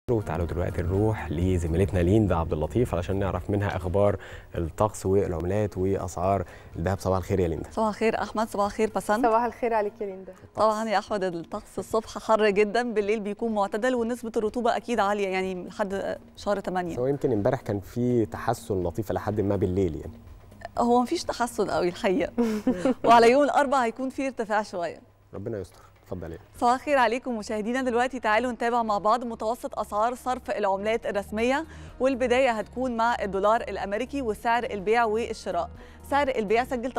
وتعالوا دلوقتي نروح لزميلتنا ليندا عبد اللطيف علشان نعرف منها اخبار الطقس والعملات واسعار الذهب صباح الخير يا ليندا صباح الخير احمد صباح الخير بسنت صباح الخير عليك يا ليندا طبعا يا احمد الطقس الصبح حر جدا بالليل بيكون معتدل ونسبه الرطوبه اكيد عاليه يعني لحد شهر 8 هو يمكن امبارح كان في تحسن لطيف لحد ما بالليل يعني هو مفيش تحسن قوي الحقيقه وعلى يوم الاربعاء هيكون في ارتفاع شويه ربنا يستر اتفضل يعني صباح الخير عليكم مشاهدينا دلوقتي تعالوا نتابع مع بعض متوسط اسعار صرف العملات الرسميه والبدايه هتكون مع الدولار الامريكي وسعر البيع والشراء سعر البيع سجل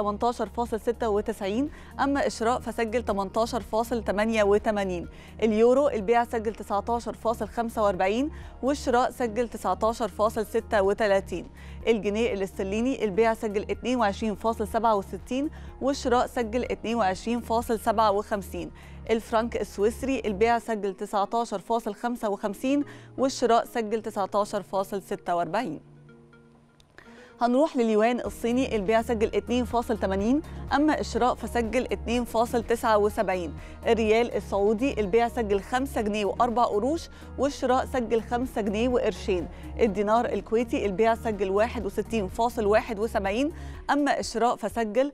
18.96 اما الشراء فسجل 18.88 اليورو البيع سجل 19.45 والشراء سجل 19.36 الجنيه الاسترليني البيع سجل 22.67 والشراء سجل 22.57 الفرنك السويسري البيع سجل 19.55 والشراء سجل 19.46 هنروح لليوان الصيني البيع سجل 2.80 أما الشراء فسجل 2.79 الريال السعودي البيع سجل 5 جنيه و4 قروش والشراء سجل 5 جنيه وقرشين الدينار الكويتي البيع سجل 61.71 أما الشراء فسجل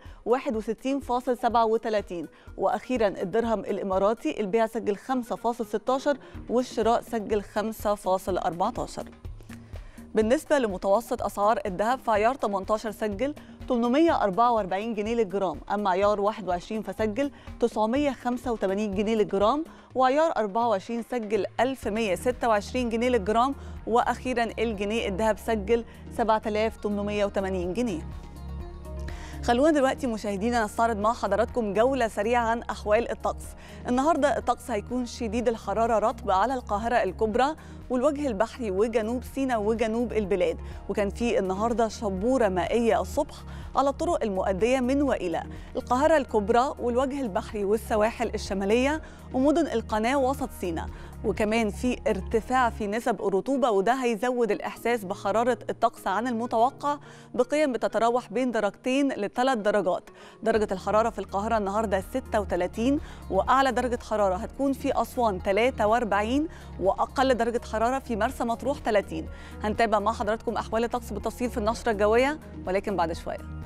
61.37 وأخيرا الدرهم الإماراتي البيع سجل 5.16 والشراء سجل 5.14 بالنسبة لمتوسط أسعار الذهب فعيار 18 سجل 844 جنيه للجرام أما عيار 21 فسجل 985 جنيه للجرام وعيار 24 سجل 1126 جنيه للجرام وأخيرا الجنيه الذهب سجل 7880 جنيه خلونا دلوقتي مشاهدينا نستعرض مع حضراتكم جولة سريعة عن أحوال الطقس النهاردة الطقس هيكون شديد الحرارة رطب على القاهرة الكبرى والوجه البحري وجنوب سيناء وجنوب البلاد وكان في النهاردة شبورة مائية الصبح على الطرق المؤدية من وإلى القاهرة الكبرى والوجه البحري والسواحل الشمالية ومدن القناة وسط سيناء وكمان في ارتفاع في نسب الرطوبة وده هيزود الإحساس بحرارة الطقس عن المتوقع بقيم بتتراوح بين درجتين لثلاث درجات درجة الحرارة في القاهرة النهاردة 36 وأعلى درجة حرارة هتكون في أسوان 43 وأقل درجة حرارة في مرسى مطروح 30 هنتابع مع حضراتكم أحوال الطقس بالتفصيل في النشرة الجوية ولكن بعد شوية